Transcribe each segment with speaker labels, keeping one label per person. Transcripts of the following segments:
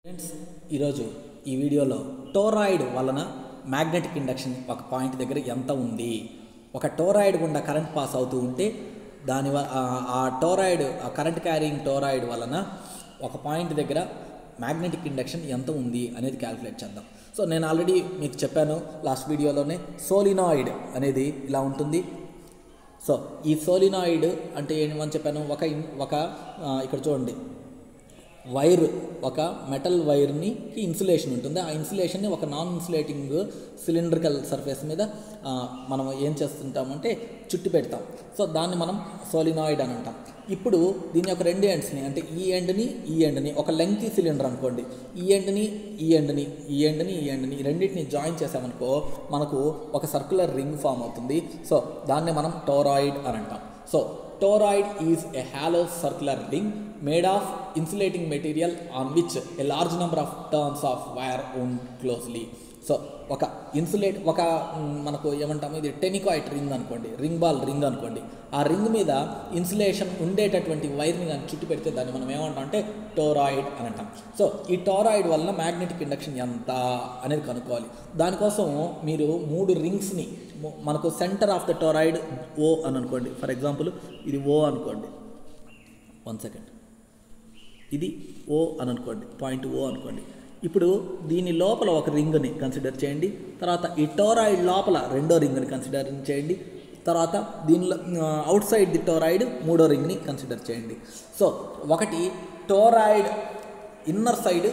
Speaker 1: friends ఈరోజు ఈ వీడియోలో టోరాయిడ్ వలన మ్యాగ్నెటిక్ ఇండక్షన్ ఒక పాయింట్ దగ్గర ఎంత ఉంది ఒక టోరాయిడ్ గుండా కరెంట్ పాస్ అవుతూ ఉంటే దాని వ- ఆ- ఆ టోరాయిడ్ ఆ కరెంట్ క్యారింగ్ టోరాయిడ్ వలన ఒక పాయింట్ దగ్గర మ్యాగ్నెటిక్ ఇండక్షన్ ఎంత ఉంది అనేది క్యాలిక్యులేట్ చేద్దాం సో నేను ఆల్రెడీ మీకు చెప్పాను లాస్ట్ వీడియోలోనే సోలినాయిడ్ అనేది ఇలా ఉంటుంది సో ఈ సోలినాయిడ్ అంటే ఏమని చెప్పాను ఒక ఇన్- ఒక ఆ, ఇక్కడ చూడండి వైర్ ఒక మెటల్ వైర్ని ఇన్సులేషన్ ఉంటుంది ఆ ఇన్సులేషన్ని ఒక నాన్ ఇన్సులేటింగ్ సిలిండ్రికల్ సర్ఫేస్ మీద ఆ, మనం ఏం చేస్తుంటామంటే చుట్టు పెడతాం సో దాన్ని మనం సోలినాయిడ్ అని అంటాం ఇప్పుడు దీని యొక్క రెండు ఎండ్స్ని అంటే ఈ ఎండ్ని ఈ ఎండ్ని ఒక లెంగ్తీ సిలిండర్ అనుకోండి ఈ ఎండ్ని ఈ ఎండ్ని ఈ ఎండ్ని ఈ ఎండ్ని ఈ రెండింటిని జాయిన్ చేసామనుకో మనకు ఒక సర్క్యులర్ రింగ్ ఫామ్ అవుతుంది సో దాన్ని మనం టోరాయిడ్ అని అంటాం so toroid is a hollow circular ring made of insulating material on which a large number of turns of wire wound closely so ఒక ఇన్సులేట్ ఒక మ్, మనకు ఏమంటాము ఇది టెనికాయిట్ రింగ్ అనుకోండి రింగ్ బాల్ రింగ్ అనుకోండి ఆ రింగ్ మీద ఇన్సులేషన్ ఉండేటటువంటి వైర్ని కానీ చుట్టి పెడితే దాన్ని మనం ఏమంటాం అంటే టోరాయిడ్ అని అంటాం సో ఈ టోరాయిడ్ వలన మ్యాగ్నెటిక్ ఇండక్షన్ ఎంత అనేది కనుక్కోవాలి దానికోసం మీరు మూడు రింగ్స్ని ము- మనకు centre of the toroid O అని అనుకోండి ఫర్ ఎగ్జాంపుల్ ఇది ఓ అనుకోండి వన్ సెకండ్ ఇది ఓ అని అనుకోండి పాయింట్ ఓ అనుకోండి ఇప్పుడు దీని లోపల ఒక రింగ్ని కన్సిడర్ చేయండి తర్వాత ఈ టోరాయిడ్ లోపల రెండో రింగ్ని కన్సిడర్ చేయండి తర్వాత దీనిలో అవుట్ సైడ్ ది టోరాయిడ్ మూడో రింగ్ని కన్సిడర్ చేయండి సో ఒకటి toroid inner side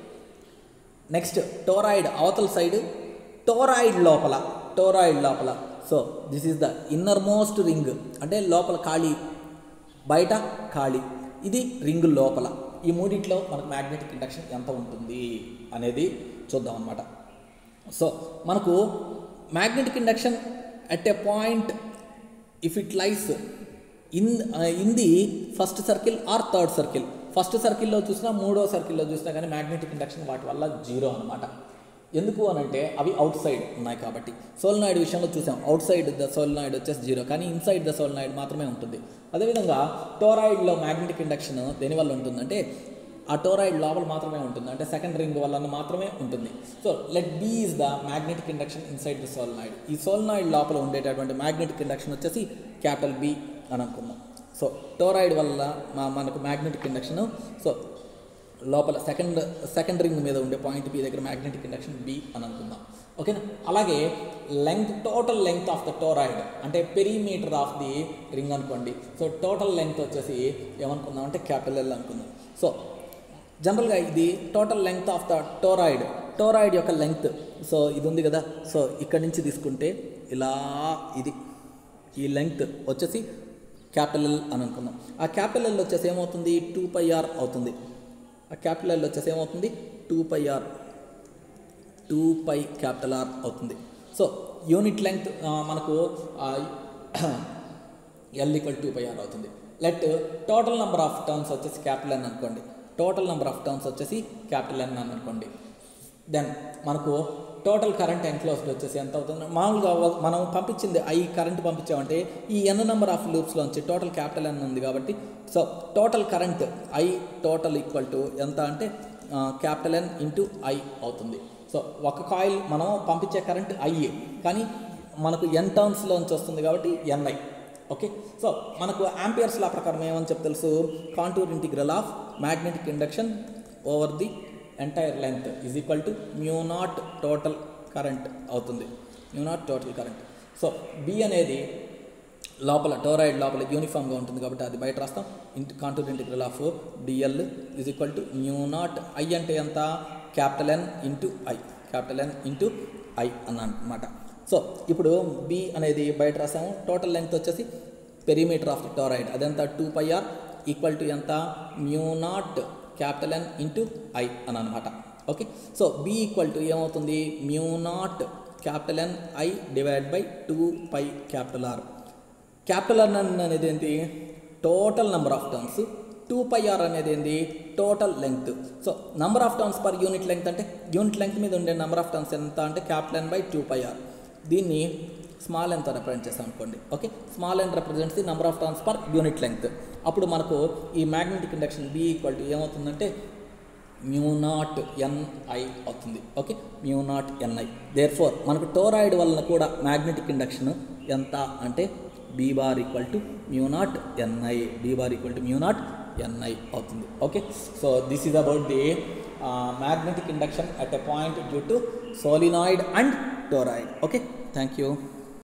Speaker 1: next toroid అవతల సైడ్ టోరాయిడ్ లోపల టోరాయిడ్ లోపల so this is the innermost ring అంటే లోపల ఖాళీ బయట ఖాళీ ఇది రింగ్ లోపల ఈ మూడిట్లో మనకు మ్యాగ్నెటిక్ ఇండక్షన్ ఎంత ఉంటుంది అనేది చూద్దాం అనమాట సో మనకు magnetic induction at a point if it lies in in the first circle or third circle first సర్కిల్లో చూసినా మూడో సర్కిల్లో చూసినా కానీ మ్యాగ్నెటిక్ ఇండక్షన్ వాటి వల్ల జీరో అనమాట ఎందుకు అని అంటే అవి అవుట్ సైడ్ ఉన్నాయి కాబట్టి సోల్నాయిడ్ విషయంలో చూసాం అవుట్ సైడ్ ద సోల్నాయిడ్ వచ్చేసి జీరో కానీ ఇన్సైడ్ ద సోల్నాయిడ్ మాత్రమే ఉంటుంది అదేవిధంగా టోరాయిడ్లో మ్యాగ్నెటిక్ ఇండక్షన్ దేనివల్ల ఉంటుందంటే ఆ టోరాయిడ్ లోపల మాత్రమే ఉంటుంది అంటే సెకండ్ రింగ్ వల్ల మాత్రమే ఉంటుంది so let B is the magnetic induction inside the solenoid ఈ సోల్నాయిడ్ లోపల ఉండేటటువంటి మ్యాగ్నెటిక్ ఇండక్షన్ వచ్చేసి క్యాపిటల్ బి అని అనుకుందాం సో టోరాయిడ్ వల్ల మా మనకు మ్యాగ్నెటిక్ ఇండక్షన్ సో లోపల సెకండ్ సెకండ్ రింగ్ మీద ఉండే పాయింట్ బి దగ్గర మ్యాగ్నెటిక్ ఇండక్షన్ బి అని అనుకుందాం ఓకేనా అలాగే length total length of the toroid అంటే పెరీమీటర్ ఆఫ్ ది రింగ్ అనుకోండి సో టోటల్ లెంగ్త్ వచ్చేసి ఏమనుకుందాం అంటే క్యాపిటల్ ఎల్ అనుకుందాం సో జనరల్గా ఇది total length of the toroid toroid యొక్క లెంగ్త్ సో ఇది ఉంది కదా సో ఇక్కడ నుంచి తీసుకుంటే ఇలా ఇది ఈ లెంగ్త్ వచ్చేసి క్యాపిటల్ ఎల్ అని అనుకుందాం ఆ క్యాపిటల్ ఎల్ వచ్చేసి ఏమవుతుంది టూ పై ఆర్ అవుతుంది ఆ క్యాపిటల్ ఎల్ వచ్చేసి ఏమవుతుంది two pi R two pi capital R అవుతుంది సో యూనిట్ లెంగ్త్ మనకు L equal two pi R అవుతుంది let total number of turns వచ్చేసి క్యాపిటల్ ఎన్ అనుకోండి టోటల్ నెంబర్ ఆఫ్ టర్న్స్ వచ్చేసి క్యాపిటల్ ఎన్ అని అనుకోండి దెన్ మనకు టోటల్ కరెంట్ ఎన్క్లోజ్డ్ వచ్చేసి ఎంత అవుతుంది మామూలుగా వ- మనం పంపించింది ఐ కరెంట్ పంపించామంటే ఈ ఎన్ నెంబర్ ఆఫ్ లూప్స్లోంచి టోటల్ క్యాపిటల్ ఎన్ ఉంది కాబట్టి so total current I total equal to ఎంత అంటే క్యాపిటల్ ఎన్ ఇంటూ ఐ అవుతుంది సో ఒక కాయిల్ మనం పంపించే కరెంట్ ఐ కానీ మనకు ఎన్ టర్మ్స్లోంచి వస్తుంది కాబట్టి ఎన్ఐ ఓకే సో మనకు ఆంపియర్స్ లా ప్రకారం ఏమని చెప్పి తెలుసు contour integral of magnetic induction over the entire length is equal to mu naught total current అవుతుంది mu naught total current so B అనేది లోపల టోరాయిడ్ లోపల యూనిఫామ్గా ఉంటుంది కాబట్టి అది బయట రాస్తాం ఇంటి contour integral of dl is equal to mu naught I అంటే ఎంత capital N into I capital N into I అన్నమాట సో ఇప్పుడు బి అనేది బయట రాసాము టోటల్ లెంగ్త్ వచ్చేసి పెరిమీటర్ ఆఫ్ ది టోరాయిడ్ అదెంత two pi R equal to ఎంత mu naught capital N into I అని అనమాట okay so B equal to ఏమవుతుంది mu naught capital N I divide by two pi capital are capital R అనేది ఏంటి total number of turns two pi R అనేది ఏంటి total length so number of turns per unit length అంటే unit length మీద ఉండే number of turns ఎంత అంటే capital N by two pi R దీన్ని స్మాల్ ఎన్తో రిప్రజెంట్ చేస్తాం అనుకోండి okay small N represents the number of turns per unit length అప్పుడు మనకు ఈ magnetic induction B equal to ఏమవుతుందంటే మ్యూ నాట్ ఎన్ఐ అవుతుంది okay mu naught NI therefore మనకు టోరాయిడ్ వలన కూడా మ్యాగ్నెటిక్ ఇండక్షన్ ఎంత అంటే B bar equal to mu naught NI B bar equal to mu naught NI అవుతుంది okay so this is about the magnetic induction at a point due to solenoid and toroid okay thank you